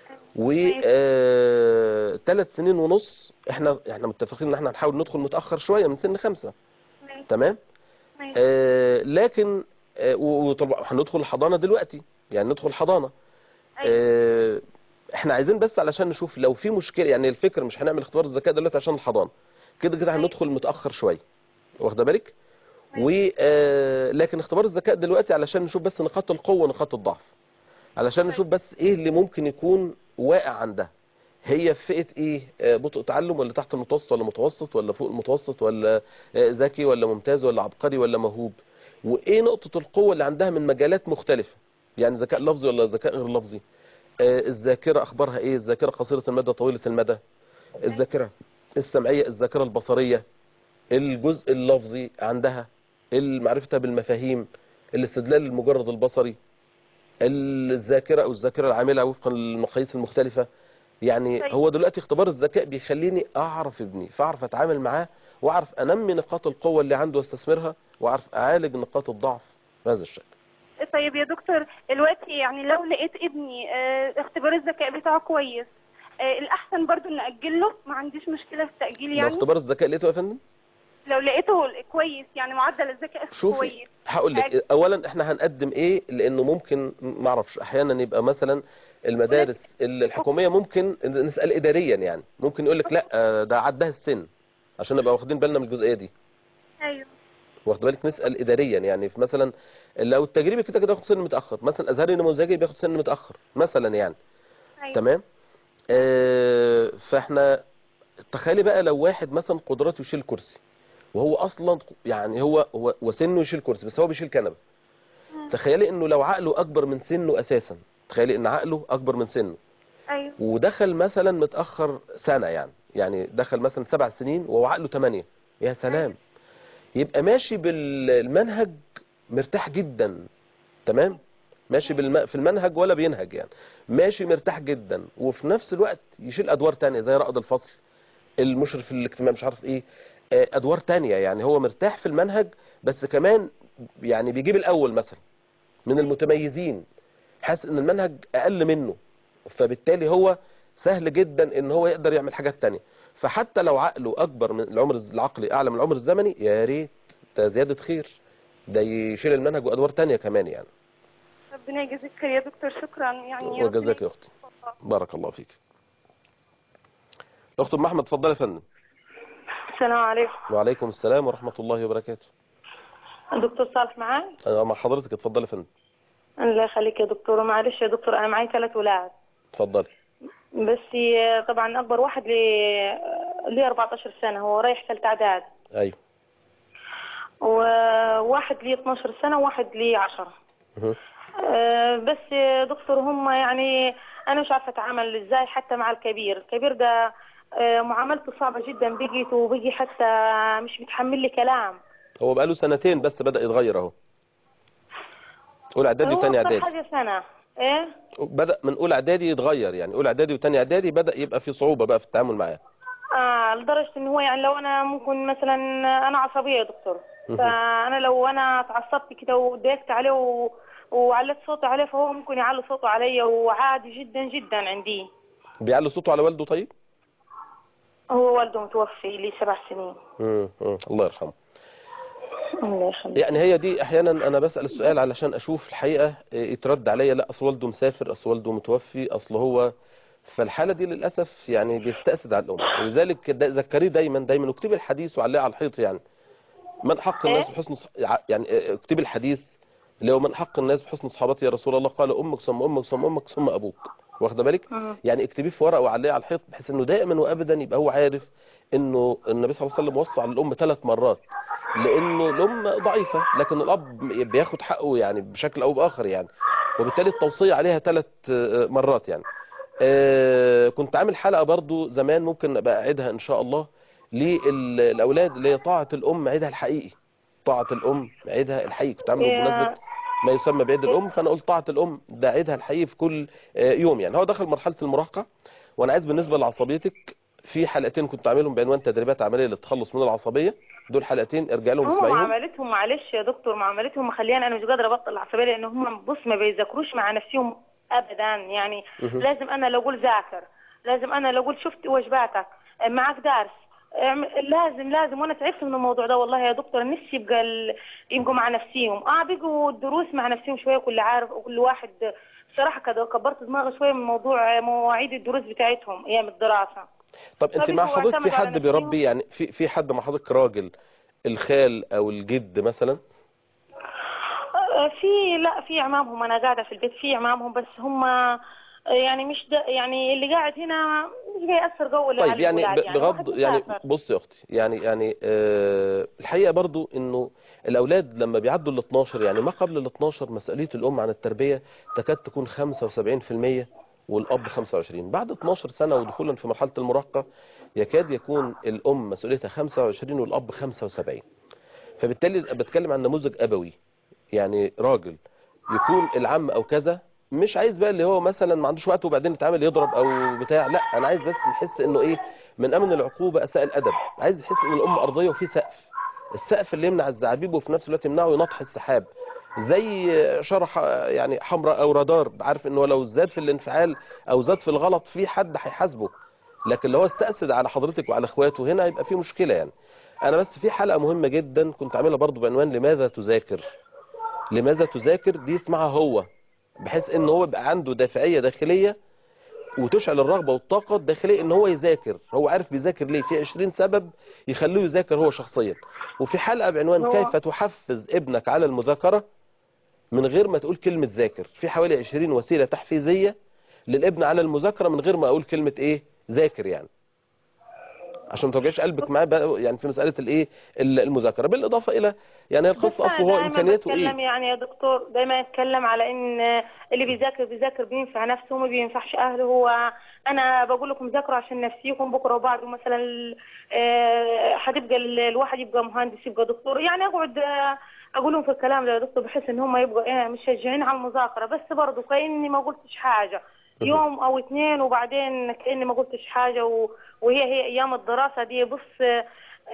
و ماشي. آه... ثلاث سنين ونص احنا احنا متفقين ان احنا هنحاول ندخل متأخر شوية من سن خمسة ماشي. تمام ماشي. آه... لكن آه... و- وطبعا هندخل الحضانة دلوقتي يعني ندخل الحضانة أيوة. آه... احنا عايزين بس علشان نشوف لو في مشكلة يعني الفكر مش هنعمل اختبار الذكاء دلوقتي عشان الحضانة كده كده هندخل متأخر شوية واخده بالك و آه، لكن اختبار الذكاء دلوقتي علشان نشوف بس نقاط القوة ونقاط الضعف علشان نشوف بس ايه اللي ممكن يكون واقع عندها هي في فئة ايه آه، بطء تعلم ولا تحت المتوسط ولا متوسط ولا فوق المتوسط ولا آه، ذكي ولا ممتاز ولا عبقري ولا موهوب وايه نقطة القوة اللي عندها من مجالات مختلفة يعني ذكاء لفظي ولا ذكاء غير لفظي آه، الذاكرة اخبارها ايه الذاكرة قصيرة المدى طويلة المدى الذاكرة السمعية الذاكرة البصرية الجزء اللفظي عندها معرفتها بالمفاهيم الاستدلال المجرد البصري الذاكرة أو الذاكرة العاملة وفقا للمقاييس المختلفة يعني طيب. هو دلوقتي اختبار الذكاء بيخليني أعرف ابني فأعرف أتعامل معاه وأعرف أنمي نقاط القوة اللي عنده واستثمرها وأعرف أعالج نقاط الضعف بهذا الشكل طيب يا دكتور دلوقتي يعني لو لقيت ابني آه، اختبار الذكاء بتاعه كويس آه، الاحسن برضو ان اجله ما عنديش مشكله في التاجيل لو يعني اختبار الذكاء لقيته يا فندم لو لقيته كويس يعني معدل الذكاء شوفي كويس هقول لك اولا احنا هنقدم ايه لانه ممكن ما اعرفش احيانا يبقى مثلا المدارس الحكوميه ممكن نسال اداريا يعني ممكن يقول لك لا آه، ده عدها السن عشان نبقى واخدين بالنا من الجزئيه دي ايوه واخد بالك نسال اداريا يعني في مثلا لو التجريبي كده كده ياخد سن متاخر مثلا ازهري نموذجي بياخد سن متاخر مثلا يعني ايوه تمام آه فاحنا تخيلي بقى لو واحد مثلا قدراته يشيل كرسي وهو اصلا يعني هو هو وسنه يشيل كرسي بس هو بيشيل كنبه تخيلي انه لو عقله اكبر من سنه اساسا تخيلي ان عقله اكبر من سنه ايوه ودخل مثلا متاخر سنه يعني يعني دخل مثلا سبع سنين وهو عقله ثمانية يا سلام يبقى ماشي بالمنهج مرتاح جدا تمام ماشي بالم... في المنهج ولا بينهج يعني ماشي مرتاح جدا وفي نفس الوقت يشيل ادوار تانية زي رائد الفصل المشرف الاجتماعي مش عارف ايه آه، ادوار تانية يعني هو مرتاح في المنهج بس كمان يعني بيجيب الاول مثلا من المتميزين حاسس ان المنهج اقل منه فبالتالي هو سهل جدا ان هو يقدر يعمل حاجات تانية فحتى لو عقله اكبر من العمر العقلي اعلى من العمر الزمني يا ريت ده زيادة خير ده يشيل المنهج وادوار تانية كمان يعني ربنا يجازيك خير يا دكتور شكرا يعني وجزاك يا اختي بارك الله فيك اخت ام احمد اتفضلي يا فندم السلام عليكم وعليكم السلام ورحمة الله وبركاته دكتور صالح معاي انا مع حضرتك اتفضلي يا فندم الله يخليك يا دكتور معلش يا دكتور انا معي ثلاث ولاد اتفضلي بس طبعا اكبر واحد لي لي 14 سنه هو رايح ثالث اعداد ايوه وواحد لي 12 سنه وواحد لي 10 مه. أه، بس يا دكتور هم يعني انا مش عارفه اتعامل ازاي حتى مع الكبير الكبير ده أه، معاملته صعبه جدا بقيت وبقي حتى مش بيتحمل لي كلام هو بقاله سنتين بس بدأ يتغير اهو اولى اعدادي هو وتاني أكتر اعدادي حاجه سنه ايه بدأ من اولى اعدادي يتغير يعني اولى اعدادي وتاني اعدادي بدأ يبقى في صعوبة بقى في التعامل معاه آه لدرجة ان هو يعني لو انا ممكن مثلا انا عصبية يا دكتور مهم. فانا لو انا اتعصبت كده وضايقت عليه و... وعلت صوتي عليه فهو ممكن يعلي صوته عليا وعادي جدا جدا عندي بيعلي صوته على والده طيب هو والده متوفي لي سبع سنين مم. مم. الله يرحمه الله يخليك يعني هي دي احيانا انا بسأل السؤال علشان اشوف الحقيقة إيه، يترد عليا لا اصل والده مسافر اصل والده متوفي اصل هو فالحالة دي للأسف يعني بيستأسد على الأم ولذلك دا- ذكريه دايما دايما واكتبي الحديث وعليه على الحيط يعني من حق الناس إيه؟ بحسن ص- يعني إيه، اكتبي الحديث اللي هو من حق الناس بحسن صحابتي يا رسول الله قال أمك ثم أمك ثم أمك ثم أبوك واخده بالك مم. يعني اكتبيه في ورقه وعليه على الحيط بحيث انه دائما وابدا يبقى هو عارف انه النبي صلى الله عليه وسلم وصى على الام ثلاث مرات لانه الام ضعيفه لكن الاب بياخد حقه يعني بشكل او باخر يعني وبالتالي التوصيه عليها ثلاث مرات يعني آه، كنت عامل حلقه برضو زمان ممكن ابقى اعيدها ان شاء الله للاولاد اللي هي طاعه الام عيدها الحقيقي طاعه الام عيدها الحقيقي كنت عامله يا- بمناسبه ما يسمى بعيد الام فانا قلت طاعه الام ده عيدها الحقيقي في كل آه، يوم يعني هو دخل مرحله المراهقه وانا عايز بالنسبه لعصبيتك في حلقتين كنت عاملهم بعنوان تدريبات عمليه للتخلص من العصبيه دول حلقتين ارجع لهم هم اسمعيهم معاملتهم معلش يا دكتور معاملتهم مخليني انا مش قادره ابطل العصبيه لان هم بص ما بيذاكروش مع نفسهم ابدا يعني مهم. لازم انا لو اقول ذاكر لازم انا لو اقول شفت واجباتك معك درس اعم- لازم لازم وانا تعبت من الموضوع ده والله يا دكتور نفسي يبقى ال... يبقوا مع نفسيهم اه بيبقوا الدروس مع نفسهم شويه كل عارف وكل واحد صراحه كده كبرت دماغي شويه من موضوع مواعيد الدروس بتاعتهم ايام الدراسه طب انت طب مع يبقوا حضرتك في اعتمدوا على حد بيربي نفسهم. يعني في في حد مع حضرتك راجل الخال او الجد مثلا آه، في لا في عمامهم انا قاعده في البيت في عمامهم بس هم آه، يعني مش ده يعني اللي قاعد هنا مش جاي ياثر قوي طيب على يعني الولاد ب- بغض واحد يعني مسافر. بص يا اختي يعني يعني آه الحقيقه برضو انه الاولاد لما بيعدوا ال 12 يعني ما قبل ال 12 مسؤوليه الام عن التربيه تكاد تكون 75% والاب 25 بعد 12 سنه ودخولا في مرحله المراهقه يكاد يكون الام مسؤوليتها 25 والاب 75 فبالتالي بتكلم عن نموذج ابوي يعني راجل يكون العم او كذا مش عايز بقى اللي هو مثلا ما عندوش وقت وبعدين يتعامل يضرب او بتاع لا انا عايز بس يحس انه ايه من امن العقوبه اساء الادب عايز يحس ان الام ارضيه وفي سقف السقف اللي يمنع الزعابيب وفي نفس الوقت يمنعه ينطح السحاب زي شرح يعني حمراء او رادار عارف انه لو زاد في الانفعال او زاد في الغلط في حد هيحاسبه لكن لو هو استأسد على حضرتك وعلى اخواته هنا يبقى في مشكله يعني انا بس في حلقه مهمه جدا كنت عاملها برضو بعنوان لماذا تذاكر لماذا تذاكر دي اسمها هو بحيث ان هو يبقى عنده دافعيه داخليه وتشعل الرغبه والطاقه الداخليه ان هو يذاكر هو عارف بيذاكر ليه في 20 سبب يخليه يذاكر هو شخصيا وفي حلقه بعنوان هو- كيف تحفز ابنك على المذاكره من غير ما تقول كلمه ذاكر في حوالي 20 وسيله تحفيزيه للابن على المذاكره من غير ما اقول كلمه ايه ذاكر يعني عشان ما توجعش قلبك معاه بقى يعني في مساله الايه ال- المذاكره بالاضافه الى يعني بس القصه أنا اصله هو دايما امكانياته بتكلم ايه يعني يا دكتور دايما اتكلم على ان اللي بيذاكر بيذاكر بينفع نفسه وما بينفعش اهله هو انا بقول لكم ذاكروا عشان نفسيكم بكره وبعده مثلا ال- آه، هتبقى ال- الواحد يبقى مهندس يبقى دكتور يعني اقعد آه، اقول لهم في الكلام ده يا دكتور بحيث ان هم يبقوا ايه مشجعين على المذاكره بس برضه كاني ما قلتش حاجه يوم او اتنين وبعدين كاني ما قلتش حاجه و... وهي هي ايام الدراسه دي بص آه،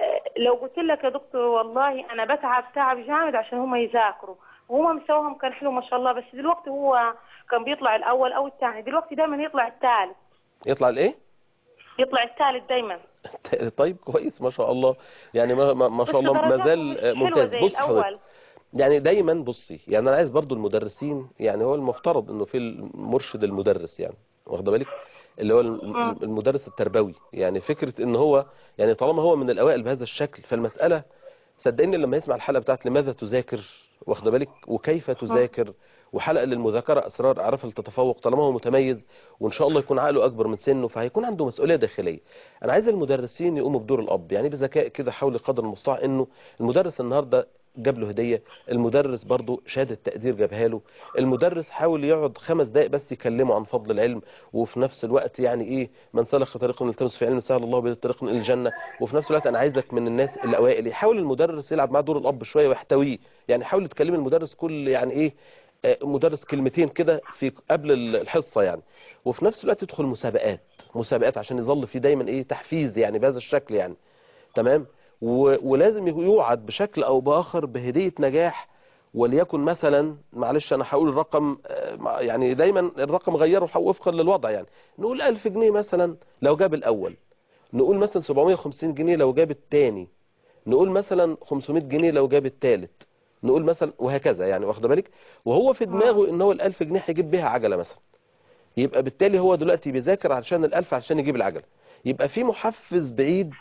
لو قلت لك يا دكتور والله انا بتعب تعب جامد عشان هم يذاكروا وهم مستواهم كان حلو ما شاء الله بس دلوقتي هو كان بيطلع الاول او الثاني دلوقتي دايما يطلع الثالث يطلع الايه يطلع الثالث دايما طيب كويس ما شاء الله يعني ما, ما ما شاء الله ما درجاته زال مش حلوة ممتاز زي بص حضرتك الأول. يعني دايما بصي يعني انا عايز برضو المدرسين يعني هو المفترض انه في المرشد المدرس يعني واخده بالك اللي هو الم- المدرس التربوي يعني فكرة ان هو يعني طالما هو من الاوائل بهذا الشكل فالمسألة صدقني لما يسمع الحلقة بتاعت لماذا تذاكر واخده بالك وكيف تذاكر وحلقة للمذاكرة اسرار اعرف التفوق طالما هو متميز وان شاء الله يكون عقله اكبر من سنه فهيكون عنده مسؤولية داخلية انا عايز المدرسين يقوموا بدور الاب يعني بذكاء كده حاول قدر المستطاع انه المدرس النهارده جاب له هدية المدرس برضو شهادة تقدير جابها له المدرس حاول يقعد خمس دقايق بس يكلمه عن فضل العلم وفي نفس الوقت يعني ايه من سلك طريقا يلتمس في علم سهل الله به طريقا الى الجنة وفي نفس الوقت انا عايزك من الناس الاوائل يحاول المدرس يلعب معاه دور الاب شوية ويحتويه يعني حاول تكلم المدرس كل يعني ايه آه، مدرس كلمتين كده في قبل الحصة يعني وفي نفس الوقت يدخل مسابقات مسابقات عشان يظل في دايما ايه تحفيز يعني بهذا الشكل يعني تمام و- ولازم يوعد بشكل او باخر بهدية نجاح وليكن مثلا معلش انا هقول الرقم آه، مع- يعني دايما الرقم غيره وفقا للوضع يعني نقول 1000 جنيه مثلا لو جاب الاول نقول مثلا 750 جنيه لو جاب الثاني نقول مثلا 500 جنيه لو جاب الثالث نقول مثلا وهكذا يعني واخده بالك وهو في دماغه ان هو ال1000 جنيه هيجيب بيها عجله مثلا يبقى بالتالي هو دلوقتي بيذاكر عشان الألف عشان يجيب العجلة يبقى في محفز بعيد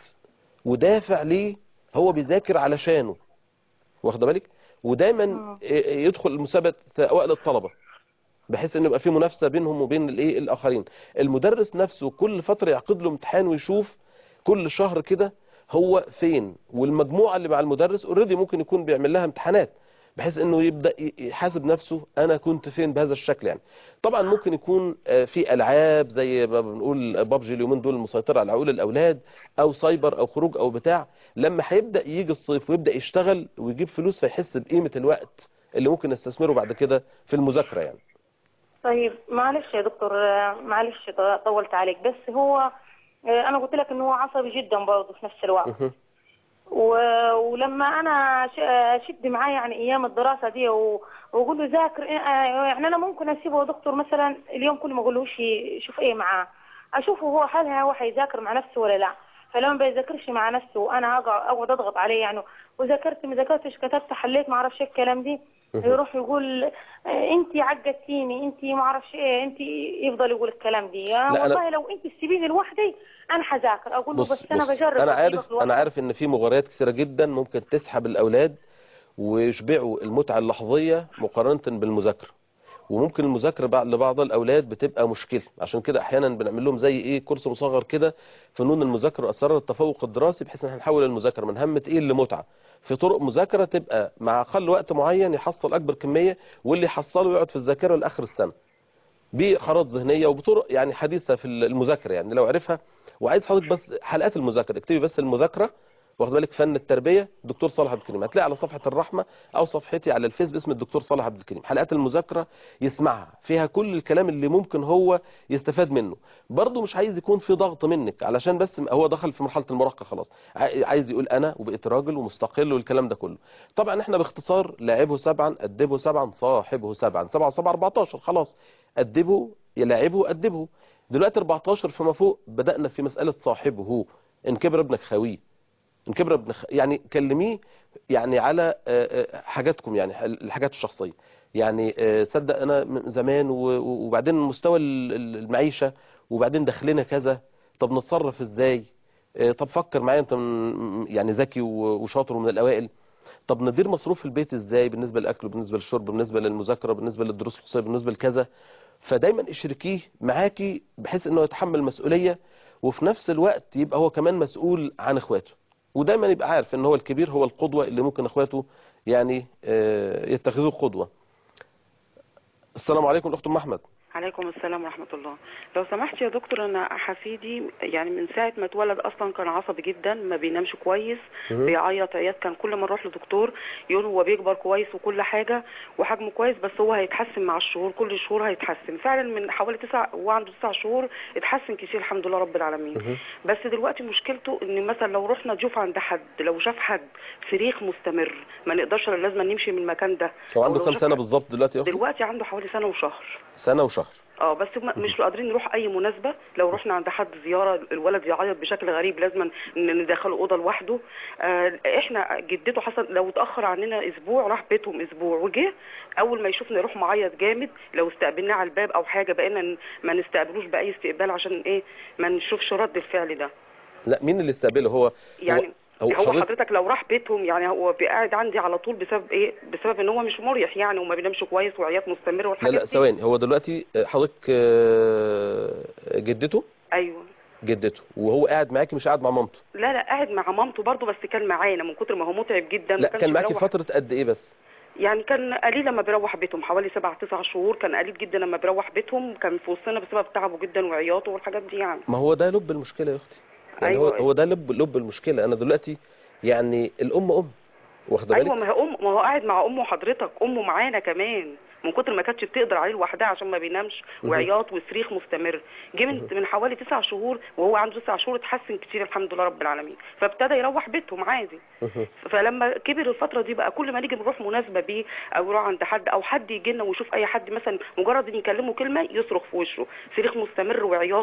ودافع ليه هو بيذاكر علشانه واخد بالك ودايما يدخل مسابقة أوائل الطلبة بحيث ان يبقى في منافسة بينهم وبين الايه الاخرين المدرس نفسه كل فترة يعقد له امتحان ويشوف كل شهر كده هو فين والمجموعة اللي مع المدرس اوريدي ممكن يكون بيعمل لها امتحانات بحيث انه يبدا يحاسب نفسه انا كنت فين بهذا الشكل يعني طبعا ممكن يكون آه، في العاب زي ما بنقول بابجي اليومين دول مسيطره على عقول الاولاد او سايبر او خروج او بتاع لما هيبدا يجي الصيف ويبدا يشتغل ويجيب فلوس فيحس بقيمه الوقت اللي ممكن يستثمره بعد كده في المذاكره يعني طيب معلش يا دكتور آه، معلش ط- طولت عليك بس هو آه، انا قلت لك ان هو عصبي جدا برضه في نفس الوقت مهم. و- ولما انا ش- اشد معاه يعني ايام الدراسه دي و- واقول له ذاكر إيه- آه، يعني انا ممكن اسيبه يا دكتور مثلا اليوم كله ما اقولوش شوف ايه معاه اشوفه هو هل هو حيذاكر مع نفسه ولا لا فلما ما بيذاكرش مع نفسه وانا أقع- اقعد اضغط عليه يعني وذاكرت ما ذاكرتش كتبت حليت ما اعرفش إيه الكلام دي يروح يقول انت عقدتيني انت ما اعرفش ايه انت يفضل يقول الكلام دي يا لا، أنا- والله لو انت تسيبيني لوحدي انا حذاكر اقول له بص بس انا بص بجرب انا أسيبك عارف لوحدك. انا عارف ان في مغريات كثيره جدا ممكن تسحب الاولاد ويشبعوا المتعه اللحظيه مقارنه بالمذاكره وممكن المذاكره بعد لبعض الاولاد بتبقى مشكله عشان كده احيانا بنعمل لهم زي ايه كورس مصغر كده فنون المذاكره واسرار التفوق الدراسي بحيث ان احنا نحول المذاكره من هم تقيل لمتعه في طرق مذاكره تبقى مع اقل وقت معين يحصل اكبر كميه واللي يحصله يقعد في الذاكره لاخر السنه بخرائط ذهنيه وبطرق يعني حديثه في المذاكره يعني لو عرفها وعايز حضرتك بس حلقات المذاكره اكتبي بس المذاكره واخد بالك فن التربيه دكتور صالح عبد الكريم هتلاقي على صفحه الرحمه او صفحتي على الفيس باسم الدكتور صالح عبد الكريم حلقات المذاكره يسمعها فيها كل الكلام اللي ممكن هو يستفاد منه برضه مش عايز يكون في ضغط منك علشان بس هو دخل في مرحله المراهقه خلاص عاي- عايز يقول انا وبقيت راجل ومستقل والكلام ده كله طبعا احنا باختصار لاعبه سبعا ادبه سبعا صاحبه سبعا سبعة سبعة 14 خلاص ادبه يلاعبه ادبه دلوقتي 14 فما فوق بدأنا في مسألة صاحبه ان كبر ابنك خويه ان كبر ابن خ... يعني كلميه يعني على آه، آه، حاجاتكم يعني الحاجات الشخصيه يعني آه، تصدق انا من زمان و- و- وبعدين مستوى ال- ال- المعيشه وبعدين دخلنا كذا طب نتصرف ازاي آه، طب فكر معايا انت من- يعني ذكي و- وشاطر ومن الاوائل طب ندير مصروف البيت ازاي بالنسبه للاكل بالنسبه للشرب بالنسبه للمذاكره بالنسبه للدروس الخصوصيه بالنسبه لكذا فدايما اشركيه معاكي بحيث انه يتحمل مسؤوليه وفي نفس الوقت يبقى هو كمان مسؤول عن اخواته ودايما يبقى عارف ان هو الكبير هو القدوه اللي ممكن اخواته يعني آه، يتخذوه قدوه السلام عليكم الاخت ام احمد عليكم السلام ورحمة الله لو سمحت يا دكتور أنا حفيدي يعني من ساعة ما اتولد أصلا كان عصبي جدا ما بينامش كويس مهم. بيعيط عياط كان كل ما نروح لدكتور يقول هو بيكبر كويس وكل حاجة وحجمه كويس بس هو هيتحسن مع الشهور كل شهور هيتحسن فعلا من حوالي تسع وهو عنده تسع شهور اتحسن كتير الحمد لله رب العالمين مهم. بس دلوقتي مشكلته ان مثلا لو رحنا نشوف عند حد لو شاف حد صريخ مستمر ما نقدرش لازم نمشي من المكان ده هو أو عنده لو كام شاف سنه حد- بالظبط دلوقتي يا اختي دلوقتي عنده حوالي سنة وشهر سنه وشهر اه بس ما- مش قادرين نروح اي مناسبه لو رحنا عند حد زياره الولد يعيط بشكل غريب لازم ن- ندخله اوضه لوحده آه احنا جدته حصل لو اتاخر عننا اسبوع راح بيتهم اسبوع وجه اول ما يشوفنا يروح معيط جامد لو استقبلناه على الباب او حاجه بقينا ن- ما نستقبلوش باي استقبال عشان ايه ما نشوفش رد الفعل ده لا مين اللي استقبله هو يعني هو, هو حضرتك حضرتك لو راح بيتهم يعني هو قاعد عندي على طول بسبب ايه بسبب ان هو مش مريح يعني وما بينامش كويس وعياط مستمر لا والحاجات لا دي. ثواني هو دلوقتي حضرتك آه، جدته ايوه جدته وهو قاعد معاكي مش قاعد مع مامته لا لا قاعد مع مامته برضه بس كان معانا من كتر ما هو متعب جدا ما لا كانش كان معاكي بيروح- فتره قد ايه بس يعني كان قليل لما بيروح بيتهم حوالي سبع تسع شهور كان قليل جدا لما بيروح بيتهم كان في وسطنا بسبب تعبه جدا وعياطه والحاجات دي يعني ما هو ده لب المشكله يا اختي يعني أيوة. هو هو ده لب لب المشكله انا دلوقتي يعني الام ام واخده بالك ايوه ما هو ام ما هو قاعد مع امه حضرتك امه معانا كمان من كتر ما كانتش بتقدر عليه لوحدها عشان ما بينامش مهم. وعياط وصريخ مستمر جه من من حوالي تسع شهور وهو عنده تسع شهور اتحسن كتير الحمد لله رب العالمين فابتدى يروح بيتهم عادي مهم. فلما كبر الفتره دي بقى كل ما نيجي نروح مناسبه بيه او نروح عند حد او حد يجي لنا ويشوف اي حد مثلا مجرد ان يكلمه كلمه يصرخ في وشه صريخ مستمر وعياط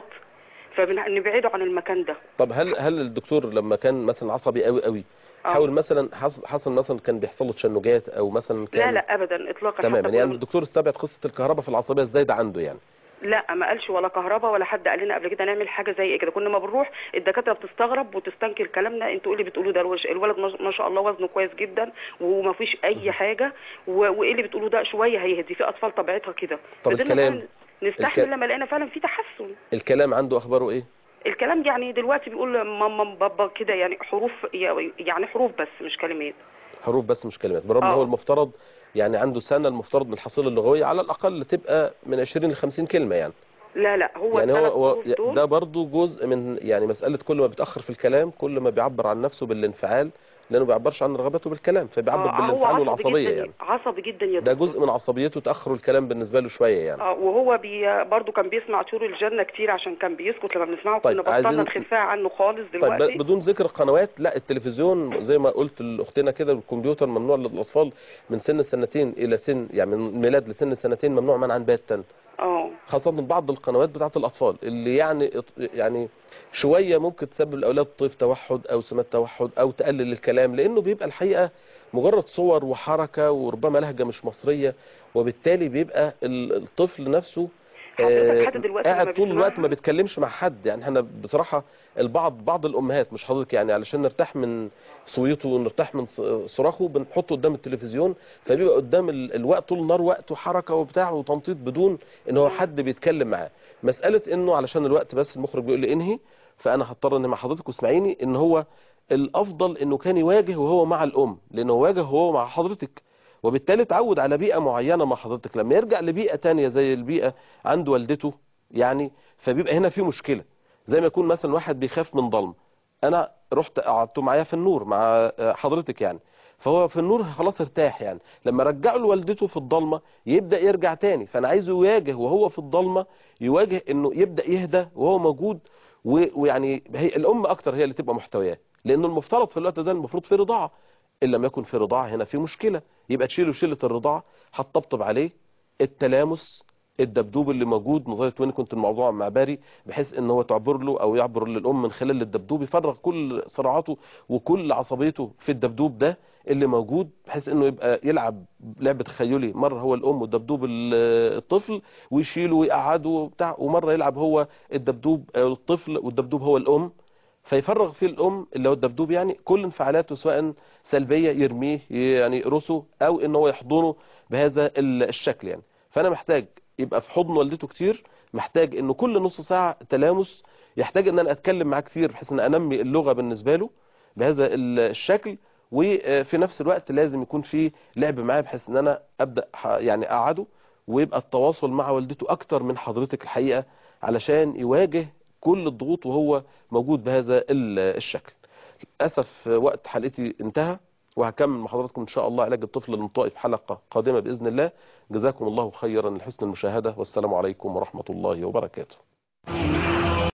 فنبعده عن المكان ده طب هل هل الدكتور لما كان مثلا عصبي قوي قوي آه. حاول مثلا حصل حصل مثلا كان بيحصل له تشنجات او مثلا كان لا لا ابدا اطلاقا حتى تماما كل يعني ما- الدكتور استبعد قصه الكهرباء في العصبيه الزايده عنده يعني لا ما قالش ولا كهرباء ولا حد قال لنا قبل كده نعمل حاجه زي كده كنا ما بنروح الدكاتره بتستغرب وتستنكر كلامنا انتوا ايه اللي بتقولوه ده الوش- الولد ما- ما شاء الله وزنه كويس جدا وما فيش اي حاجه و- وايه اللي بتقولوه ده شويه هيهدي في اطفال طبيعتها كده طب فضلنا الكلام- فعلاً نستحمل الك- لما لقينا فعلا في تحسن الكلام عنده اخباره ايه الكلام يعني دلوقتي بيقول ماما بابا كده يعني حروف يعني حروف بس مش كلمات حروف بس مش كلمات بالرغم ان آه. هو المفترض يعني عنده سنه المفترض من الحصيله اللغويه على الاقل تبقى من 20 ل 50 كلمه يعني لا لا هو يعني هو, الثلاث هو حروف دول ده برضو جزء من يعني مساله كل ما بيتاخر في الكلام كل ما بيعبر عن نفسه بالانفعال لانه ما بيعبرش عن رغبته بالكلام فبيعبر آه، هو بالانفعال عصبي والعصبيه جدا يعني عصبي جدا يا ده دكتور. جزء من عصبيته تاخر الكلام بالنسبه له شويه يعني اه وهو بي برضه كان بيسمع طيور الجنة كتير عشان كان بيسكت لما بنسمعه طيب، كنا بطلنا عايزين- الخلفاء عنه خالص طيب دلوقتي ب- بدون ذكر قنوات لا التلفزيون زي ما قلت لاختنا كده الكمبيوتر ممنوع للاطفال من سن السنتين الى سن يعني من ميلاد لسن السنتين ممنوع منعا باتا اه خاصة بعض القنوات بتاعة الأطفال اللي يعني يعني شوية ممكن تسبب الأولاد طيف توحد أو سمات توحد أو تقلل الكلام لأنه بيبقى الحقيقة مجرد صور وحركة وربما لهجة مش مصرية وبالتالي بيبقى ال- الطفل نفسه حضرتك آه، حتى دلوقتي قاعد لما طول الوقت بيسمعها- ما بيتكلمش مع حد يعني احنا بصراحة البعض بعض الأمهات مش حضرتك يعني علشان نرتاح من صويته ونرتاح من ص- صراخه بنحطه قدام التلفزيون فبيبقى قدام ال- الوقت طول النهار وقت وحركة وبتاع وتنطيط بدون ان هو حد بيتكلم معاه مسألة انه علشان الوقت بس المخرج بيقول لي انهي فانا هضطر ان مع حضرتك واسمعيني ان هو الافضل انه كان يواجه وهو مع الام لانه واجه وهو مع حضرتك وبالتالي اتعود على بيئة معينة مع حضرتك لما يرجع لبيئة تانية زي البيئة عند والدته يعني فبيبقى هنا في مشكلة زي ما يكون مثلا واحد بيخاف من ضلمة انا رحت قعدت معايا في النور مع حضرتك يعني فهو في النور خلاص ارتاح يعني لما رجعه لوالدته في الضلمة يبدأ يرجع تاني فانا عايزه يواجه وهو في الضلمة يواجه انه يبدأ يهدى وهو موجود و- ويعني هي الام اكتر هي اللي تبقى محتوياه لانه المفترض في الوقت ده المفروض في رضاعة ان لم يكن في رضاعة هنا في مشكلة يبقى تشيله شيلة الرضاعة هتطبطب عليه التلامس الدبدوب اللي موجود نظريه وين كنت الموضوع مع باري بحيث ان هو تعبر له او يعبر للام من خلال الدبدوب يفرغ كل صراعاته وكل عصبيته في الدبدوب ده اللي موجود بحيث انه يبقى يلعب لعبه تخيلي مره هو الام والدبدوب ال- الطفل ويشيله ويقعده وبتاع ومره يلعب هو الدبدوب أو الطفل والدبدوب هو الام فيفرغ فيه الام اللي هو الدبدوب يعني كل انفعالاته سواء سلبيه يرميه يعني يقرصه او ان هو يحضنه بهذا ال- الشكل يعني فانا محتاج يبقى في حضن والدته كتير محتاج انه كل نص ساعه تلامس يحتاج ان انا اتكلم معاه كتير بحيث ان انمي اللغه بالنسبه له بهذا ال- الشكل وفي نفس الوقت لازم يكون في لعب معاه بحيث ان انا ابدا ح- يعني اقعده ويبقى التواصل مع والدته اكتر من حضرتك الحقيقه علشان يواجه كل الضغوط وهو موجود بهذا ال- الشكل للاسف وقت حلقتي انتهى وهكمل مع حضراتكم ان شاء الله علاج الطفل الانطوائي في حلقه قادمه باذن الله جزاكم الله خيرا لحسن المشاهده والسلام عليكم ورحمه الله وبركاته